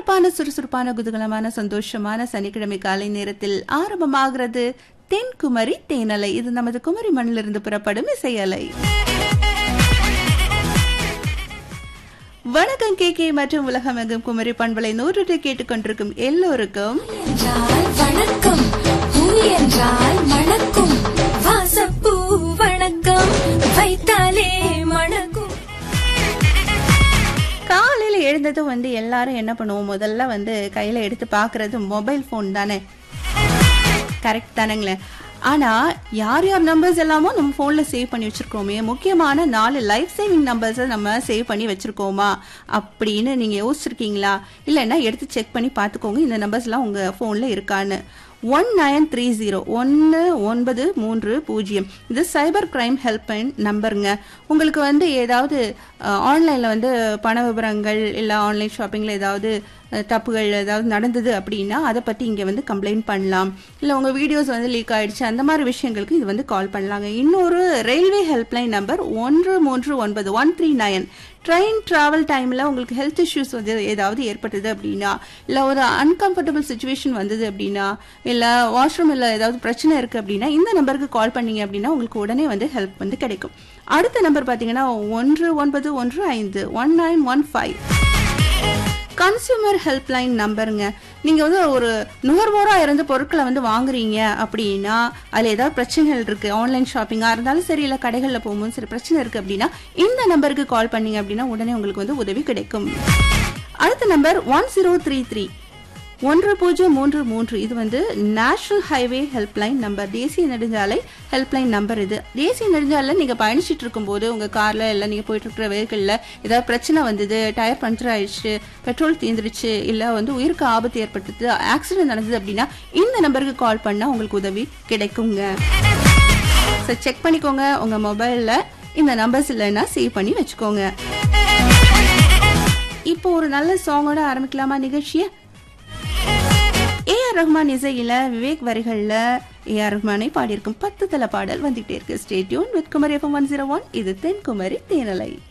பரபரப்பான சுறுசுறுப்பான குதூகலமான சந்தோஷமான சனிக்கிழமை காலை நேரத்தில் ஆரம்பமாகிறது தென்குமரி தேனலை இது நமது குமரி மண்ணிலிருந்து புறப்படும் இசையலை வணக்கம் கே கே மற்றும் உலகமெங்கும் குமரி பண்பலை நூறு கேட்டுக்கொண்டிருக்கும் எல்லோருக்கும் என்றால் வணக்கம் பூ என்றால் மணக்கும் வாசப்பூ வணக்கம் வைத்தாலே மணக்கும் காலையில எழுந்ததும் வந்து எல்லாரும் என்ன பண்ணுவோம் முதல்ல வந்து கையில எடுத்து பார்க்கறது மொபைல் ஃபோன் தானே கரெக்ட் தானேங்களே ஆனா யார் யார் நம்பர்ஸ் எல்லாமோ நம்ம போன்ல சேவ் பண்ணி வச்சிருக்கோமே முக்கியமான நாலு லைஃப் சேவிங் நம்பர்ஸை நம்ம சேவ் பண்ணி வச்சிருக்கோமா அப்படின்னு நீங்க யோசிச்சிருக்கீங்களா இல்லைன்னா எடுத்து செக் பண்ணி பார்த்துக்கோங்க இந்த நம்பர்ஸ்லாம் உங்க போன்ல இருக்கான்னு ஒன் நைன் த்ரீ ஜீரோ ஒன்று ஒன்பது மூன்று பூஜ்ஜியம் இது சைபர் கிரைம் ஹெல்ப்லைன் நம்பருங்க உங்களுக்கு வந்து ஏதாவது ஆன்லைனில் வந்து பண விவரங்கள் இல்லை ஆன்லைன் ஷாப்பிங்கில் ஏதாவது அஹ், தப்புகள் ஏதாவது நடந்தது அப்படின்னா அதை பற்றி இங்கே வந்து கம்ப்ளைண்ட் பண்ணலாம் இல்லை உங்கள் வீடியோஸ் வந்து லீக் ஆயிடுச்சு அந்த மாதிரி விஷயங்களுக்கு இது வந்து கால் பண்ணலாங்க இன்னொரு ரயில்வே ஹெல்ப்லைன் நம்பர் ஒன்று மூன்று ஒன்பது one three nine train travel டைமில் உங்களுக்கு ஹெல்த் இஷ்யூஸ் வந்து ஏதாவது ஏற்பட்டது அப்படின்னா இல்லை ஒரு அன்கம்ஃபர்டபுள் சுச்சுவேஷன் வந்தது அப்படின்னா இல்லை வாஷ்ரூம் இல்லை ஏதாவது பிரச்சனை இருக்குது அப்படின்னா இந்த நம்பருக்கு கால் பண்ணீங்க அப்படின்னா உங்களுக்கு உடனே வந்து ஹெல்ப் வந்து கிடைக்கும் அடுத்த நம்பர் பார்த்தீங்கன்னா ஒன்று ஒன்பது ஒன்று ஐந்து one nine one five consumer helpline நம்பருங்க நீங்கள் வந்து ஒரு நுகர்வோராக இருந்து பொருட்களை வந்து வாங்குறீங்க அப்படின்னா அதில் ஏதாவது பிரச்சனைகள் இருக்குது ஆன்லைன் ஷாப்பிங்காக இருந்தாலும் சரி இல்லை கடைகளில் போகும்போது சரி பிரச்சனை இருக்குது அப்படின்னா இந்த நம்பருக்கு கால் பண்ணீங்க அப்படின்னா உடனே உங்களுக்கு வந்து உதவி கிடைக்கும் அடுத்த number one zero three three ஒன்று பூஜ்ஜியம் மூன்று மூன்று இது வந்து நேஷனல் ஹைவே ஹெல்ப்லைன் நம்பர் தேசிய நெடுஞ்சாலை ஹெல்ப்லைன் நம்பர் இது தேசிய நெடுஞ்சாலையில் நீங்கள் பயணிச்சிட்டு இருக்கும்போது உங்கள் காரில் இல்லை நீங்கள் போயிட்டு இருக்கிற வெஹிக்கிளில் ஏதாவது பிரச்சனை வந்தது டயர் பஞ்சர் ஆயிடுச்சு பெட்ரோல் தீந்துருச்சு இல்லை வந்து உயிருக்கு ஆபத்து ஏற்பட்டது ஆக்சிடென்ட் நடந்தது அப்படின்னா இந்த நம்பருக்கு கால் பண்ணால் உங்களுக்கு உதவி கிடைக்குங்க ஸோ செக் பண்ணிக்கோங்க உங்கள் மொபைலில் இந்த நம்பர்ஸ் இல்லைன்னா சேவ் பண்ணி வச்சுக்கோங்க இப்போ ஒரு நல்ல சாங்கோட ஆரம்பிக்கலாமா நிகழ்ச்சியை ஏஆர் ரஹ்மான் இசையில விவேக் வரிகள்ல ஏஆர் ரஹ்மானை பாடியிருக்கும் பத்து தல பாடல் வந்துகிட்டே இருக்கு stay tuned with Kumari FM one zero one இது தென்குமரி தேனலை